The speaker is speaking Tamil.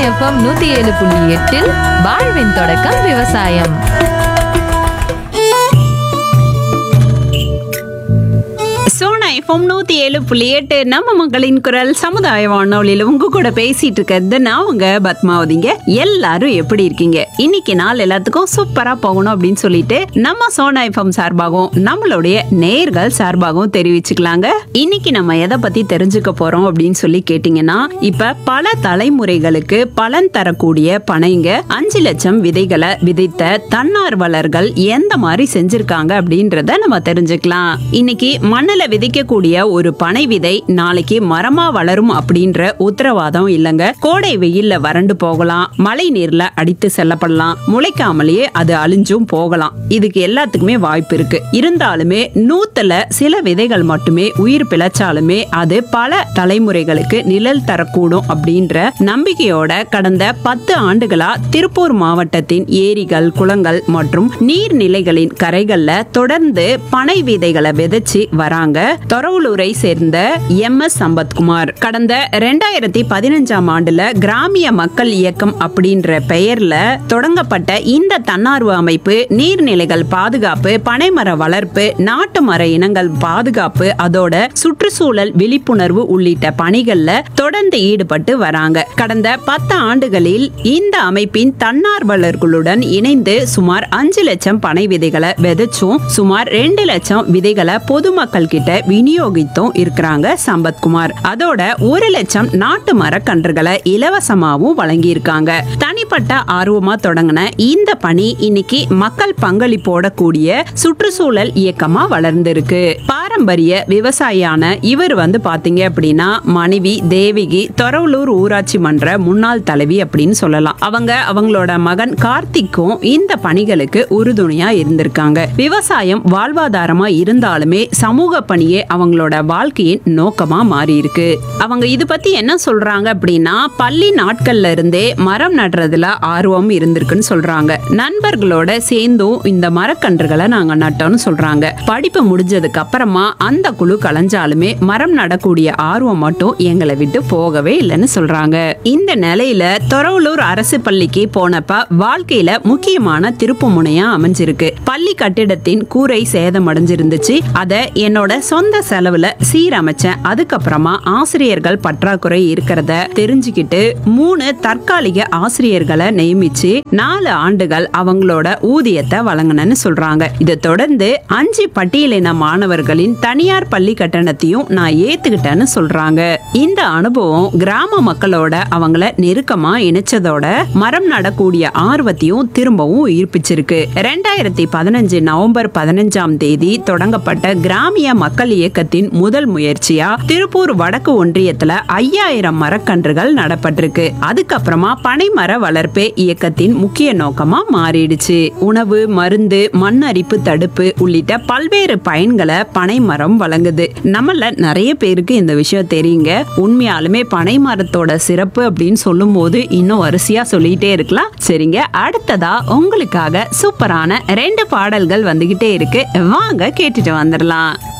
எஃப்எம் நூத்தி ஏழு புள்ளி எட்டில் வாழ்வின் தொடக்கம் விவசாயம் சோனா எஃப்எம் நூத்தி ஏழு புள்ளி எட்டு நம்ம மக்களின் குரல் சமுதாய வானொலியில உங்க கூட பேசிட்டு இருக்கிறது நான் உங்க பத்மாவதிங்க எல்லாரும் எப்படி இருக்கீங்க இன்னைக்கு நாள் எல்லாத்துக்கும் சூப்பரா போகணும் அப்படின்னு சொல்லிட்டு நம்ம சோனா எஃப்எம் சார்பாகவும் நம்மளுடைய நேர்கள் சார்பாகவும் தெரிவிச்சுக்கலாங்க இன்னைக்கு நம்ம எதை பத்தி தெரிஞ்சுக்க போறோம் அப்படின்னு சொல்லி கேட்டீங்கன்னா இப்ப பல தலைமுறைகளுக்கு பலன் தரக்கூடிய பனைங்க அஞ்சு லட்சம் விதைகளை விதைத்த தன்னார்வலர்கள் எந்த மாதிரி செஞ்சிருக்காங்க அப்படின்றத நம்ம தெரிஞ்சுக்கலாம் இன்னைக்கு மண்ணுல விதைக்கக்கூடிய ஒரு பனை விதை நாளைக்கு மரமா வளரும் அப்படின்ற உத்தரவாதம் இல்லைங்க கோடை வெயில்ல வறண்டு போகலாம் மழை நீர்ல அடித்து செல்லப்படலாம் முளைக்காமலேயே அது அழிஞ்சும் போகலாம் இதுக்கு எல்லாத்துக்குமே வாய்ப்பு இருக்கு இருந்தாலுமே நூத்துல சில விதைகள் மட்டுமே உயிர் பிழைச்சாலுமே அது பல தலைமுறைகளுக்கு நிழல் தரக்கூடும் அப்படின்ற நம்பிக்கையோட கடந்த பத்து ஆண்டுகளா திருப்பூர் மாவட்டத்தின் ஏரிகள் குளங்கள் மற்றும் நீர்நிலைகளின் கரைகள்ல தொடர்ந்து பனை விதைகளை விதைச்சு வராங்க தொரவுலூரை சேர்ந்த எம் எஸ் சம்பத்குமார் கடந்த ரெண்டாயிரத்தி பதினஞ்சாம் ஆண்டுல கிராமிய மக்கள் இயக்கம் அப்படின்ற பெயர்ல தொடங்கப்பட்ட இந்த தன்னார்வ அமைப்பு நீர்நிலைகள் பாதுகாப்பு பனைமர வளர்ப்பு நாட்டு மர இனங்கள் பாதுகாப்பு அதோட சுற்றுச்சூழல் விழிப்புணர்வு உள்ளிட்ட பணிகள்ல தொடர்ந்து ஈடுபட்டு வராங்க கடந்த பத்து ஆண்டுகளில் இந்த அமைப்பின் தன்னார்வலர்களுடன் இணைந்து சுமார் அஞ்சு லட்சம் பனை விதைகளை விதைச்சும் சுமார் ரெண்டு லட்சம் விதைகளை பொதுமக்கள் கிட்ட விநியோகித்தும் இருக்கிறாங்க சம்பத்குமார் அதோட ஒரு லட்சம் நாட்டு மரக்கன்றுகளை இலவசமாவும் வழங்கி இருக்காங்க தனிப்பட்ட ஆர்வமா தொடங்கின இந்த பணி இன்னைக்கு மக்கள் பங்களிப்போட கூடிய சுற்றுச்சூழல் இயக்கமா வளர்ந்திருக்கு பாரம்பரிய விவசாயியான இவர் வந்து பாத்தீங்க அப்படின்னா மனைவி தேவிகி தொரவலூர் ஊராட்சி மன்ற முன்னாள் தலைவி அப்படின்னு சொல்லலாம் அவங்க அவங்களோட மகன் கார்த்திக்கும் இந்த பணிகளுக்கு உறுதுணையா இருந்திருக்காங்க விவசாயம் வாழ்வாதாரமா இருந்தாலுமே சமூக பணியே அவங்களோட வாழ்க்கையின் நோக்கமா மாறி இருக்கு அவங்க இது பத்தி என்ன சொல்றாங்க அப்படின்னா பள்ளி நாட்கள்ல இருந்தே மரம் நடுறதுல ஆர்வம் இருந்திருக்குன்னு சொல்றாங்க நண்பர்களோட சேர்ந்தும் இந்த மரக்கன்றுகளை நாங்க நட்டோம்னு சொல்றாங்க படிப்பு முடிஞ்சதுக்கு அப்புறமா அந்த குழு கலைஞ்சாலுமே மரம் நடக்கூடிய ஆர்வம் மட்டும் எங்களை விட்டு போகவே இல்லைன்னு சொல்றாங்க இந்த நிலையில தொரவலூர் அரசு பள்ளிக்கு போனப்ப வாழ்க்கையில முக்கியமான திருப்பு முனையா அமைஞ்சிருக்கு பள்ளி கட்டிடத்தின் கூரை சேதம் அடைஞ்சிருந்துச்சு அத என்னோட சொந்த செலவுல சீரமைச்சேன் அதுக்கப்புறமா ஆசிரியர்கள் பற்றாக்குறை இருக்கிறத தெரிஞ்சுக்கிட்டு மூணு தற்காலிக ஆசிரியர்களை நியமிச்சு நாலு ஆண்டுகள் அவங்களோட ஊதியத்தை வழங்கினேன்னு சொல்றாங்க இதை தொடர்ந்து அஞ்சு பட்டியலின மாணவர்களின் தனியார் பள்ளி கட்டணத்தையும் நான் ஏத்துக்கிட்டேன்னு சொல்றாங்க இந்த அனுபவம் கிராம மக்களோட அவங்கள நெருக்கமா இணைச்சதோட மரம் நடக்கூடிய ஆர்வத்தையும் திரும்பவும் உயிர்ப்பிச்சிருக்கு ரெண்டாயிரத்தி பதினஞ்சு நவம்பர் பதினஞ்சாம் தேதி தொடங்கப்பட்ட கிராமிய மக்கள் இயக்கத்தின் முதல் முயற்சியா திருப்பூர் வடக்கு ஒன்றியத்துல ஐயாயிரம் மரக்கன்றுகள் நடப்பட்டிருக்கு அதுக்கப்புறமா பனைமர வளர்ப்பே இயக்கத்தின் முக்கிய நோக்கமா மாறிடுச்சு உணவு மருந்து மண் அரிப்பு தடுப்பு உள்ளிட்ட பல்வேறு பயன்களை பனைமரம் வழங்குது நம்மள நிறைய பேருக்கு இந்த விஷயம் தெரியுங்க உண்மையாலுமே பனை மரத்தோட சிறப்பு அப்படின்னு சொல்லும் போது இன்னும் வரிசையா சொல்லிட்டே இருக்கலாம் சரிங்க அடுத்ததா உங்களுக்காக சூப்பரான ரெண்டு பாடல்கள் வந்துகிட்டே இருக்கு வாங்க கேட்டுட்டு வந்துடலாம்